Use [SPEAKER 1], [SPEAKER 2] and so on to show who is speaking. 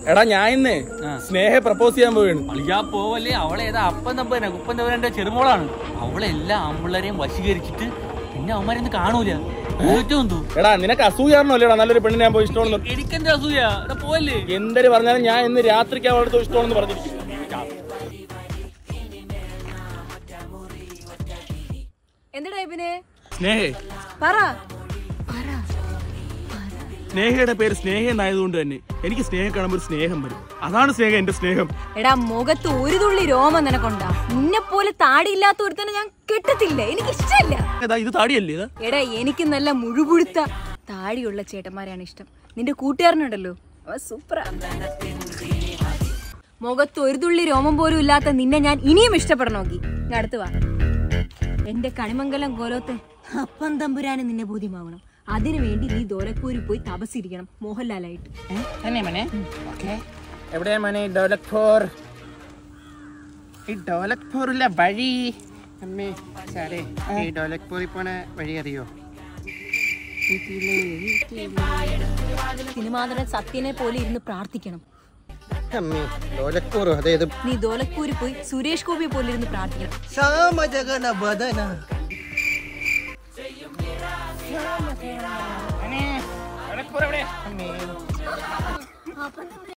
[SPEAKER 1] എടാ ഞാൻ ഇന്ന് സ്നേഹ പ്രപ്പോസ് ചെയ്യാൻ പോവുകയാണ്
[SPEAKER 2] അളിയാ പോവല്ലേ അവളെ ഏതാ അപ്പം തമ്പന കുപ്പൻ തമ്പനന്റെ ചെറുമോളാണ് അവളെ എല്ലാ ആമ്പിള്ളേരെയും വശീകരിച്ചിട്ട് പിന്നെ അവന്മാരൊന്നും കാണൂല ഏറ്റവും തൂ
[SPEAKER 1] എടാ നിനക്ക് അസൂയാരണോ അല്ലേടാ നല്ലൊരു പെണ്ണിനെ ഞാൻ പോയി ഇഷ്ടമാണെന്ന്
[SPEAKER 2] എനിക്കെന്താ അസൂയ എടാ പോവല്ലേ
[SPEAKER 1] എന്തൊരു പറഞ്ഞാലും ഞാൻ ഇന്ന് രാത്രിക്ക് അവളുടെ ഇഷ്ടമാണെന്ന് പറഞ്ഞിരിക്കും
[SPEAKER 3] എന്തിടാ ഇവന്
[SPEAKER 1] സ്നേഹേ
[SPEAKER 3] പറ
[SPEAKER 1] സ്നേഹയുടെ പേര് സ്നേഹ എന്നായതുകൊണ്ട് തന്നെ എനിക്ക് സ്നേഹം കാണുമ്പോൾ ഒരു സ്നേഹം വരും അതാണ് സ്നേഹം എന്റെ സ്നേഹം
[SPEAKER 3] എടാ മുഖത്ത് ഒരു തുള്ളി രോമം നിനക്കൊണ്ടാ നിന്നെ പോലെ താടിയില്ലാത്ത ഒരുത്തനെ ഞാൻ കെട്ടത്തില്ല എനിക്ക് ഇഷ്ടമല്ല
[SPEAKER 1] ഏതാ ഇത് താടിയല്ലേ ഇത്
[SPEAKER 3] എടാ എനിക്ക് നല്ല മുഴുപുഴുത്ത താടിയുള്ള ചേട്ടന്മാരാണ് ഇഷ്ടം നിന്റെ കൂട്ടുകാരനുണ്ടല്ലോ അവ സൂപ്പറാ മുഖത്ത് ഒരു തുള്ളി രോമം പോലും ഇല്ലാത്ത നിന്നെ ഞാൻ ഇനിയും ഇഷ്ടപ്പെടണം നോക്കി ഇങ്ങ് അടുത്ത് വാ എന്റെ കണിമംഗലം കോലോത്തെ അപ്പം തമ്പുരാന് നിന്നെ ബോധ്യമാവണം അതിനു വേണ്ടി നീ ദോലക്കൂരി പോയി തപസ്സിരിക്കണം മോഹൻലാലായിട്ട്
[SPEAKER 4] എവിടെയാ മോനെ ഡോലക്പൂർ ഈ ഡോലക്പൂരിലെ വഴി അമ്മേ സാറേ ഈ ഡോലക്പൂരിൽ പോണ വഴി അറിയോ
[SPEAKER 3] സിനിമാതടൻ സത്യനെ പോലെ ഇരുന്ന് പ്രാർത്ഥിക്കണം
[SPEAKER 4] അമ്മേ ഡോലക്പൂർ അതായത്
[SPEAKER 3] നീ ദോലക്കൂരി പോയി സുരേഷ് ഗോപിയെ പോലെ ഇരുന്ന് പ്രാർത്ഥിക്കണം
[SPEAKER 4] സാമജഗണ ബദന